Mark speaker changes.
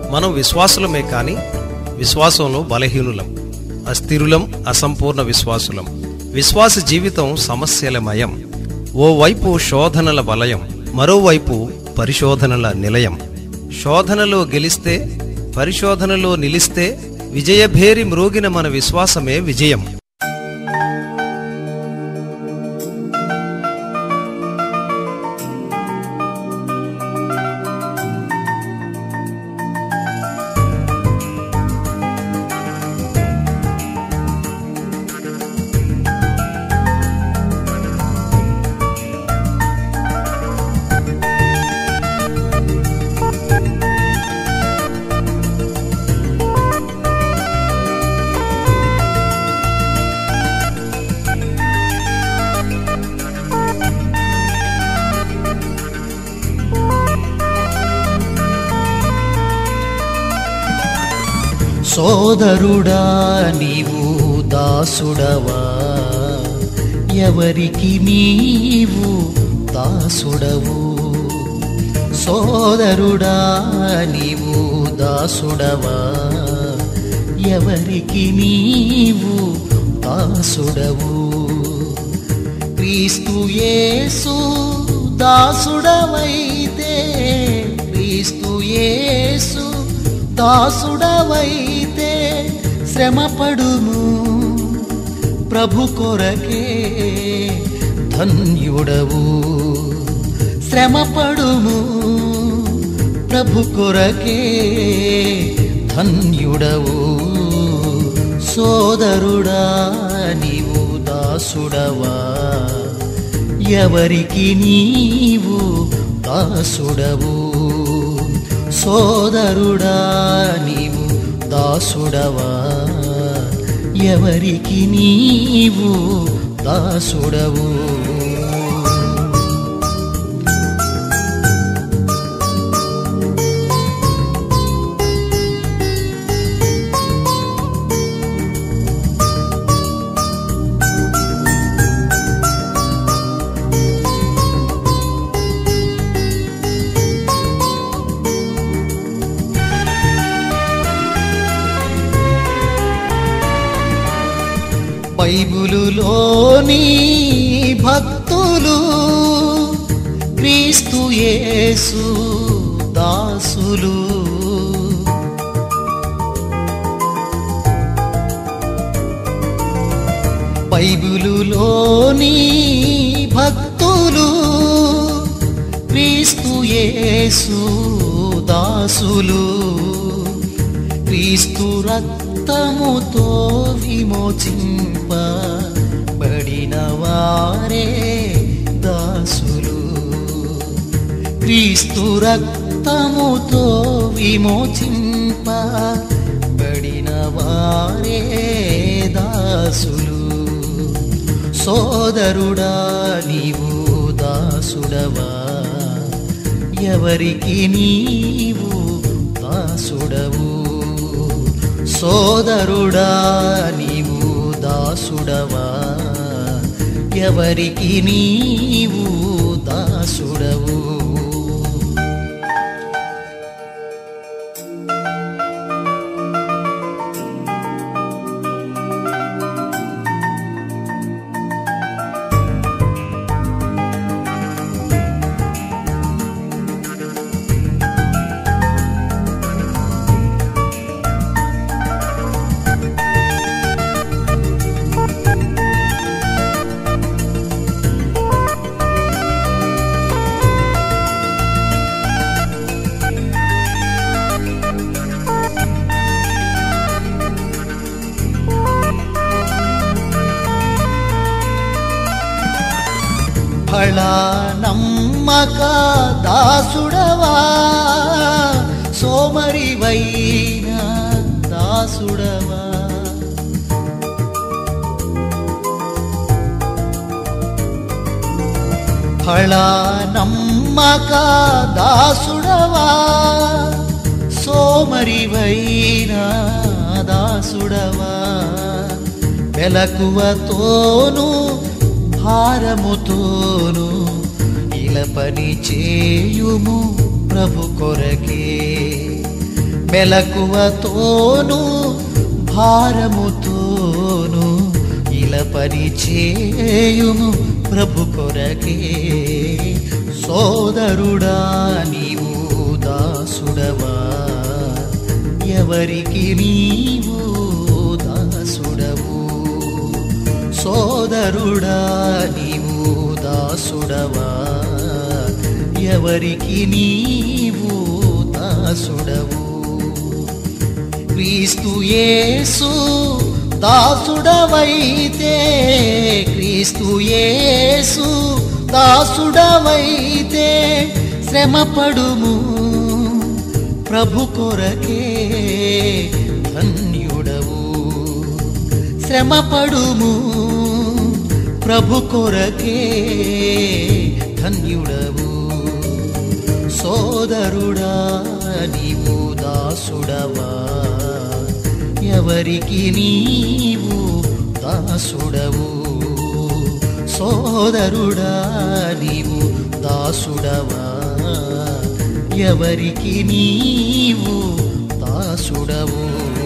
Speaker 1: మనం విశ్వాసులమే కాని విశ్వాసంలో బలహీనులం అస్థిరులం అసంపూర్ణ విశ్వాసులం విశ్వాస జీవితం సమస్యలమయం ఓవైపు శోధనల వలయం మరోవైపు పరిశోధనల నిలయం శోధనలో గెలిస్తే పరిశోధనలో నిలిస్తే విజయభేరి మ్రోగిన మన విశ్వాసమే విజయం
Speaker 2: సోదరుడా నీవు దాసుడవా ఎవరికి నీవు దాసుడవు సోదరుడా నీవు దాసుడవా ఎవరికి నీవు దాసుడవు క్రీస్తు యేసు దాసుడవైతే క్రీస్తు యేసు దాసుడవైతే శ్రమపడుము ప్రభు కొరకే ధన్యుడవు శ్రమపడుము ప్రభు కొరకే ధన్యుడవు సోదరుడా నీవు దాసుడవా ఎవరికి నీవు దాసుడవు సోదరుడా నీవు దాసుడవా ఎవరికి నీవు దాసుడవు బైబులులోని భక్తులు క్రీస్తు యేసు దాసులు బైబిలులోని భక్తులు క్రీస్తు యేసు దాసులు క్రీస్తు రక్తముతో విమోచింప బడిన వారే దాసులు క్రీస్తు రక్తముతో విమోచింప బడిన వారే దాసులు సోదరుడా నీవు దాసుడవా ఎవరికి నీవు దాసుడవు సోదరుడా నీవు దాసుడవా ఎవరికి నీవు దాసుడవు ఫళ నమ్మక దాసుడవా సోమరివైన దాసుడవా ఫళ నమ్మక దాసుడవా సోమరివైన దాసుడవా వెలకువతోను భారముతోను ఇల పని చేయుము ప్రభు కొరకే మెలకువతోను భారముతోను ఇలా పరిచేయుము ప్రభు కొరకే సోదరుడా నీవు దాసుడవా ఎవరికి నీవు దాసుడవు సోదరుడా నీవు దాసుడవా ఎవరికి నీవు దాసుడవు క్రీస్తు యేసు దాసుడవైతే క్రీస్తు యేసు దాసుడవైతే శ్రమపడుము ప్రభు కొరకే ధన్యుడవు శ్రమపడుము ప్రభు కొరకే ధన్యుడవు సోదరుడా నీవు దాసుడవా ఎవరికి నీవు దాసుడవు సోదరుడా నీవు దాసుడవా ఎవరికి నీవు దాసుడవు